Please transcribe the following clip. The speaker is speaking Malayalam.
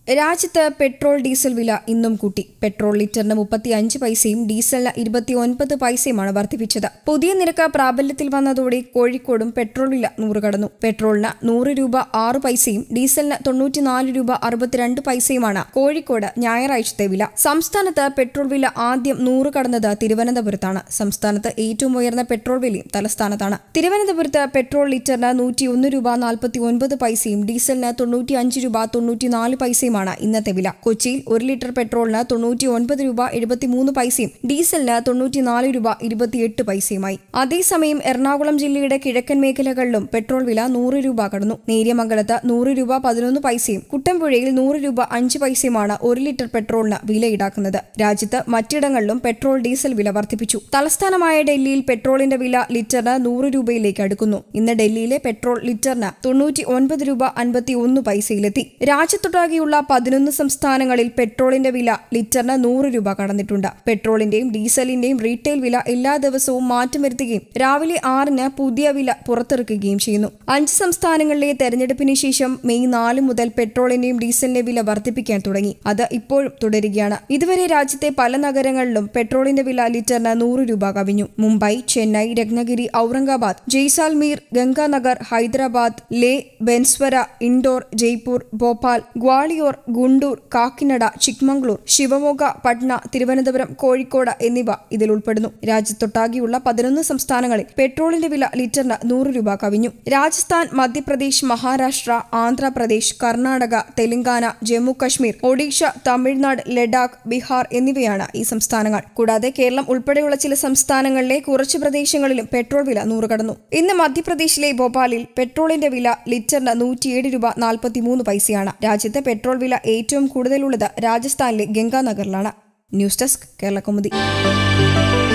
രാജ്യത്ത് പെട്രോൾ ഡീസൽ വില ഇന്നും കൂട്ടി പെട്രോൾ ലിറ്ററിന് മുപ്പത്തി അഞ്ച് പൈസയും ഡീസലിന് ഇരുപത്തി ഒൻപത് പൈസയുമാണ് വർദ്ധിപ്പിച്ചത് പുതിയ നിരക്ക് പ്രാബല്യത്തിൽ വന്നതോടെ കോഴിക്കോടും പെട്രോൾ വില നൂറ് കടന്നു പെട്രോളിന് നൂറ് രൂപ ആറ് പൈസയും ഡീസലിന് തൊണ്ണൂറ്റിനാല് രൂപ അറുപത്തിരണ്ട് പൈസയുമാണ് കോഴിക്കോട് ഞായറാഴ്ചത്തെ വില സംസ്ഥാനത്ത് പെട്രോൾ വില ആദ്യം നൂറ് കടന്നത് തിരുവനന്തപുരത്താണ് സംസ്ഥാനത്ത് ഏറ്റവും ഉയർന്ന പെട്രോൾ വിലയും തലസ്ഥാനത്താണ് തിരുവനന്തപുരത്ത് പെട്രോൾ ലിറ്ററിന് നൂറ്റിയൊന്ന് രൂപ നാൽപ്പത്തി ഒൻപത് പൈസയും ഡീസലിന് തൊണ്ണൂറ്റി അഞ്ച് രൂപ തൊണ്ണൂറ്റിനാല് പൈസയുമാണ് ഇന്നത്തെ വില കൊച്ചിയിൽ ഒരു ലിറ്റർ പെട്രോളിന് തൊണ്ണൂറ്റി ഒൻപത് രൂപ എഴുപത്തിമൂന്ന് പൈസയും ഡീസലിന് തൊണ്ണൂറ്റിനാല് രൂപ ഇരുപത്തിയെട്ട് പൈസയുമായി അതേസമയം എറണാകുളം ജില്ലയുടെ കിഴക്കൻ മേഖലകളിലും പെട്രോൾ വില നൂറ് രൂപ കടന്നു നേര്യമംഗലത്ത് നൂറ് രൂപ പതിനൊന്ന് പൈസയും കുട്ടമ്പുഴയിൽ നൂറ് രൂപ അഞ്ച് പൈസയുമാണ് ഒരു ലിറ്റർ പെട്രോളിന് വില ഈടാക്കുന്നത് രാജ്യത്ത് മറ്റിടങ്ങളിലും പെട്രോൾ ഡീസൽ വില വർദ്ധിപ്പിച്ചു തലസ്ഥാനമായ ഡൽഹിയിൽ പെട്രോളിന്റെ വില ലിറ്ററിന് നൂറ് രൂപയിലേക്ക് അടുക്കുന്നു ഇന്ന് ഡൽഹിയിലെ പെട്രോൾ ലിറ്ററിന് തൊണ്ണൂറ്റി ഒൻപത് രൂപ അൻപത്തി ഒന്ന് പൈസയിലെത്തി രാജ്യത്തൊട്ടാകെയുള്ള പതിനൊന്ന് സംസ്ഥാനങ്ങളിൽ പെട്രോളിന്റെ വില ലിറ്ററിന് നൂറ് രൂപ കടന്നിട്ടുണ്ട് പെട്രോളിന്റെയും ഡീസലിന്റെയും റീറ്റെയിൽ വില എല്ലാ ദിവസവും മാറ്റം വരുത്തുകയും രാവിലെ ആറിന് പുതിയ വില പുറത്തിറക്കുകയും ചെയ്യുന്നു അഞ്ച് സംസ്ഥാനങ്ങളിലെ തെരഞ്ഞെടുപ്പിന് ശേഷം മെയ് നാല് മുതൽ പെട്രോളിന്റെയും ഡീസലിന്റെ വില വർദ്ധിപ്പിക്കാൻ തുടങ്ങി അത് ഇപ്പോഴും തുടരുകയാണ് ഇതുവരെ രാജ്യത്തെ പല നഗരങ്ങളിലും പെട്രോളിന്റെ വില ലിറ്ററിന് നൂറ് രൂപ കവിഞ്ഞു മുംബൈ ചെന്നൈ രത്നഗിരി ഔറംഗാബാദ് ജയ്സാൽമീർ ഗംഗാനഗർ ഹൈദരാബാദ് ലേ ബെൻസ്വര ഇൻഡോർ ജയ്പൂർ ഭോപ്പാൽ ഗ്വാളിയോർ ഗുണ്ടൂർ കാക്കിനഡ ചിക്മംഗ്ലൂർ ശിവമോഗ പട്ന തിരുവനന്തപുരം കോഴിക്കോട് എന്നിവ ഇതിൽ ഉൾപ്പെടുന്നു രാജ്യത്തൊട്ടാകെയുള്ള പതിനൊന്ന് സംസ്ഥാനങ്ങളിൽ പെട്രോളിന്റെ വില ലിറ്ററിന് നൂറ് രൂപ കവിഞ്ഞു രാജസ്ഥാൻ മധ്യപ്രദേശ് മഹാരാഷ്ട്ര ആന്ധ്രാപ്രദേശ് കർണാടക തെലങ്കാന ജമ്മു കശ്മീർ ഒഡീഷ തമിഴ്നാട് ലഡാക്ക് ബീഹാർ എന്നിവയാണ് ഈ സംസ്ഥാനങ്ങൾ കൂടാതെ കേരളം ഉൾപ്പെടെയുള്ള ചില സംസ്ഥാനങ്ങളിലെ കുറച്ച് പ്രദേശങ്ങളിലും പെട്രോൾ വില നൂറ് കടന്നു ഇന്ന് മധ്യപ്രദേശിലെ ഭോപ്പാലിൽ പെട്രോളിന്റെ വില ലിറ്ററിന് നൂറ്റിയേഴ് രൂപ നാൽപ്പത്തിമൂന്ന് പൈസയാണ് രാജ്യത്ത് പെട്രോൾ വില ഏറ്റവും കൂടുതലുള്ളത് രാജസ്ഥാനിലെ ഗംഗാനഗറിലാണ് ന്യൂസ് ഡെസ്ക് കേരള കൗമുദി